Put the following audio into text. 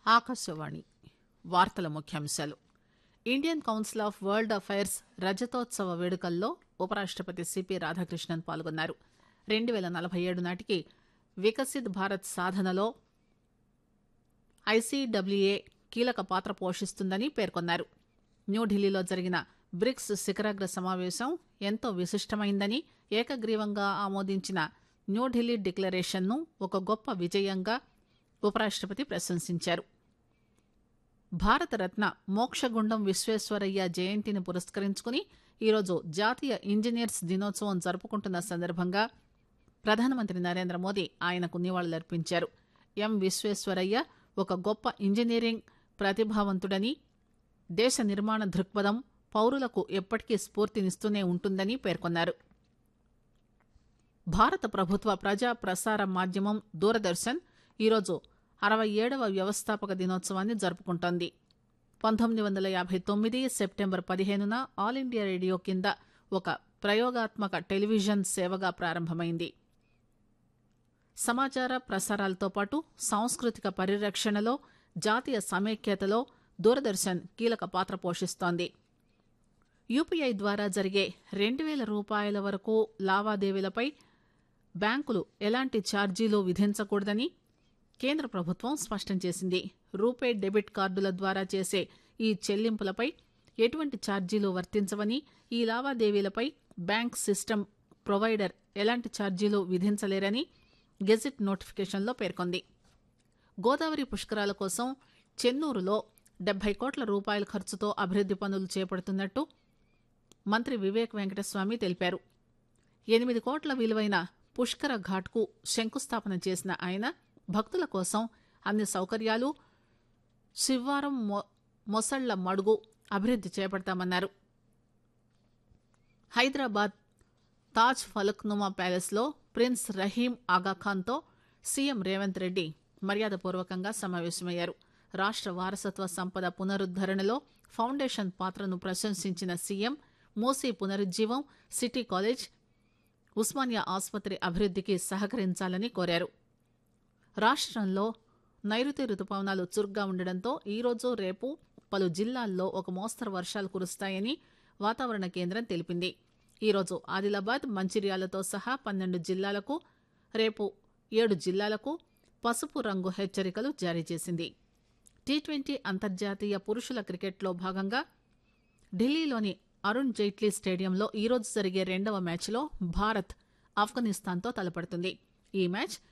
ఆకాశవాణి వార్తల ముఖ్యాంశాలు Indian Council of World Affairs రజతోత్సవ వేడుకల్లో ఉపరాష్టపతి సిపి రాధాకృష్ణన్ పాల్గొన్నారు రెండు పేల నలభై ఏడు నాటికి వికసిత్ భారత్ సాధనలో ఐసీడబ్ల్యూఏ కీలక పాత్ర పోషిస్తుందని పేర్కొన్నారు న్యూఢిల్లీలో జరిగిన బ్రిక్స్ శిఖరాగ్ర సమావేశం ఎంతో విశిష్టమైందని ఏకగ్రీవంగా ఆమోదించిన న్యూఢిల్లీ డిక్లరేషన్ను ఒక గొప్ప విజయంగా ఉపరాష్టపతి ప్రశంసించారు భారతరత్న మోక్షగుండం విశ్వేశ్వరయ్య జయంతిని పురస్కరించుకుని ఈరోజు జాతీయ ఇంజనీర్స్ దినోత్సవం జరుపుకుంటున్న సందర్భంగా ప్రధానమంత్రి నరేంద్ర మోదీ ఆయనకు నివాళులర్పించారు ఎం విశ్వేశ్వరయ్య ఒక గొప్ప ఇంజనీరింగ్ ప్రతిభావంతుడని దేశ నిర్మాణ దృక్పథం పౌరులకు ఎప్పటికీ స్ఫూర్తినిస్తూనే ఉంటుందని పేర్కొన్నారు భారత ప్రభుత్వ ప్రజా ప్రసార మాధ్యమం దూరదర్శన్ ఈరోజు అరవై ఏడవ వ్యవస్థాపక దినోత్సవాన్ని జరుపుకుంటోంది పంతొమ్మిది వందల యాభై తొమ్మిది సెప్టెంబర్ పదిహేనున ఆల్ ఇండియా రేడియో కింద ఒక ప్రయోగాత్మక టెలివిజన్ సేవగా ప్రారంభమైంది సమాచార ప్రసారాలతో పాటు సాంస్కృతిక పరిరక్షణలో జాతీయ సమైక్యతలో దూరదర్శన్ కీలక పాత్ర పోషిస్తోంది యూపీఐ ద్వారా జరిగే రెండు వేల రూపాయల వరకు లావాదేవీలపై బ్యాంకులు ఎలాంటి ఛార్జీలు విధించకూడదని కేంద్ర ప్రభుత్వం స్పష్టం చేసింది రూపే డెబిట్ కార్డుల ద్వారా చేసే ఈ చెల్లింపులపై ఎటువంటి ఛార్జీలు వర్తించవని ఈ లావాదేవీలపై బ్యాంక్ సిస్టమ్ ప్రొవైడర్ ఎలాంటి ఛార్జీలు విధించలేరని గెజిట్ నోటిఫికేషన్లో పేర్కొంది గోదావరి పుష్కరాల కోసం చెన్నూరులో డెబ్బై కోట్ల రూపాయల ఖర్చుతో అభివృద్ది పనులు చేపడుతున్నట్టు మంత్రి వివేక్ వెంకటస్వామి తెలిపారు ఎనిమిది కోట్ల విలువైన పుష్కర ఘాట్కు శంకుస్థాపన చేసిన ఆయన భక్తుల కోసం అన్ని సౌకర్యాలు శివ్వారం మొసళ్ల మడుగు అభివృద్ది చేపడతామన్నారు హైదరాబాద్ తాజ్ ఫలక్నుమా ప్యాలెస్లో ప్రిన్స్ రహీం ఆగాఖాన్తో సీఎం రేవంత్ రెడ్డి మర్యాదపూర్వకంగా సమావేశమయ్యారు రాష్ట వారసత్వ సంపద పునరుద్దరణలో ఫౌండేషన్ పాత్రను ప్రశంసించిన సీఎం మూసీ పునరుజ్జీవం సిటీ కాలేజ్ ఉస్మానియా ఆసుపత్రి అభివృద్దికి సహకరించాలని కోరారు రాష్టంలో నైరుతి రుతుపవనాలు చురుగ్గా ఉండడంతో ఈరోజు రేపు పలు జిల్లాల్లో ఒక మోస్తరు వర్షాలు కురుస్తాయని వాతావరణ కేంద్రం తెలిపింది ఈరోజు ఆదిలాబాద్ మంచిర్యాలతో సహా పన్నెండు జిల్లాలకు రేపు ఏడు జిల్లాలకు పసుపు రంగు హెచ్చరికలు జారీ చేసింది టీ ట్వంటీ అంతర్జాతీయ పురుషుల క్రికెట్లో భాగంగా ఢిల్లీలోని అరుణ్ జైట్లీ స్టేడియంలో ఈరోజు జరిగే రెండవ మ్యాచ్లో భారత్ ఆఫ్ఘనిస్తాన్తో తలపడుతుంది ఈ మ్యాచ్